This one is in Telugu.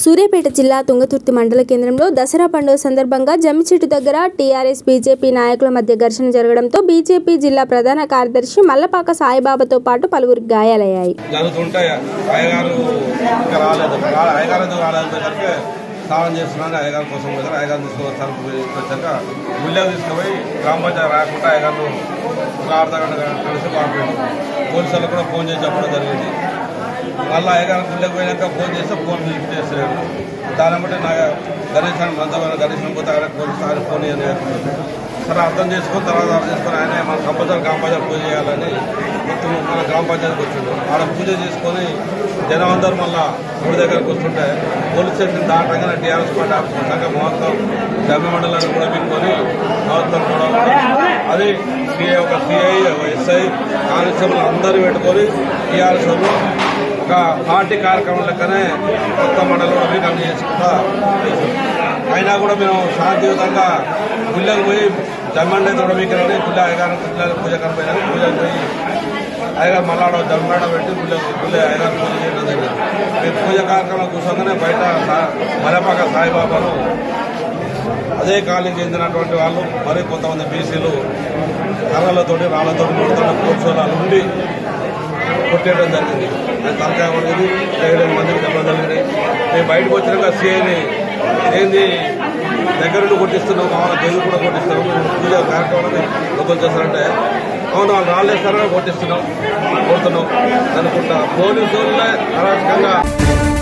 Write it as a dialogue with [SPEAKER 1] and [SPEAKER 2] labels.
[SPEAKER 1] సూర్యాపేట జిల్లా తుంగతుర్తి మండల కేంద్రంలో దసరా పండుగ సందర్భంగా జమ్మిచెట్టు దగ్గర టీఆర్ఎస్ బీజేపీ నాయకుల మధ్య ఘర్షణ జరగడంతో బీజేపీ జిల్లా ప్రధాన కార్యదర్శి మల్లపాక సాయిబాబాతో పాటు పలువురికి గాయాలయ్యాయి
[SPEAKER 2] జరుగుతుంటాయి అయ్యగారు ఇంకా రాలేదు రా- అయ్యగారు ఎందుకు రాలేదు కనుక స్నానం చేస్తున్నాను అయ్యగారి కోసం పోతారు అయ్యగారు తీసుకుని తలుపు తీసుకొచ్చాక గుళ్ళకి తీసుకుపోయి గ్రామ పంచాయతీ రాకుండా అయ్యగారు ఒక అర్ధ గంట కలిసి పంపించారు పోలీసులకు కూడా ఫోన్ చేసి చెప్పడం జరిగింది మళ్ళీ అయ్యగారు గుళ్ళకి పోయినాక ఫోన్ చేస్తే ఫోన్ లిఫ్ట్ చేస్తలేడు దాని బట్టి నా గణేష్ అని మందమైన గణేష్ పోతే ఆయన పోలీసు ఆయన ఫోన్ ఇవ్వని సరే అర్థం చేసుకుని తర్వాత అర్థం చేసుకుని ఆయన మన కంపల్సరీ గ్రామ పంచాయతీ పూజ చేయాలని మొత్తం మన గ్రామ పంచాయతీకి వచ్చిండు ఆడ పూజ చేసుకొని జనం అందరూ మళ్ళా గుడి దగ్గరకు వస్తుంటే పోలీస్ స్టేషన్ దాటంగానే టీఆర్ఎస్ పార్టీ ఆఫీస్ వచ్చాక మొత్తం జమ్మి మండలాన్ని కూడా పెట్టుకొని మొత్తం కూడా అది సిఐ ఒక సిఐ ఒక ఎస్ఐ కానిస్టేబుల్ అందరూ పెట్టుకొని టీఆర్ఎస్ వాళ్ళు ఒక పార్టీ కార్యక్రమం లెక్కనే కొత్త మండలంలో రిటర్న్ చేసుకుంటా చేశారు. అయినా కూడా మేము శాంతియుతంగా గుళ్ళకి పోయి జమ్మండి కూడా మీకు గుళ్ళ అయ్యగారు గుళ్ళ పూజ కనిపోయినా పూజకు పోయి అయ్యగారు మళ్ళా జమ్మాడ పెట్టి గుళ్ళ గుళ్ళ అయ్యగారు పూజ చేయడం జరిగింది మేము పూజ కార్యక్రమం కూర్చోగానే బయట సా- మలపాక సాయిబాబాను అదే కాలనీకి చెందినటువంటి వాళ్ళు మరి కొంతమంది బీసీలు కర్రలతోటి రాళ్లతోటి కొడుతున్న కోర్చోలాలు ఉండి కొట్టేయడం జరిగింది అది తలకాయ పడింది ఏడు మందికి దెబ్బలు జరిగినాయి మేము బయటకు వచ్చినాక సీఐని ఏంది దగ్గర నుండి కొట్టిస్తున్నాం మామూలు దేవుడు కూడా కొట్టిస్తున్నాం మేము పూజ కార్యక్రమాన్ని లోపల చేస్తారంటే అవును వాళ్ళు రాళ్ళేస్తారని కొట్టిస్తున్నాం కొడుతున్నాం అనుకుంటా పోలీసు వాళ్ళే అరాచకంగా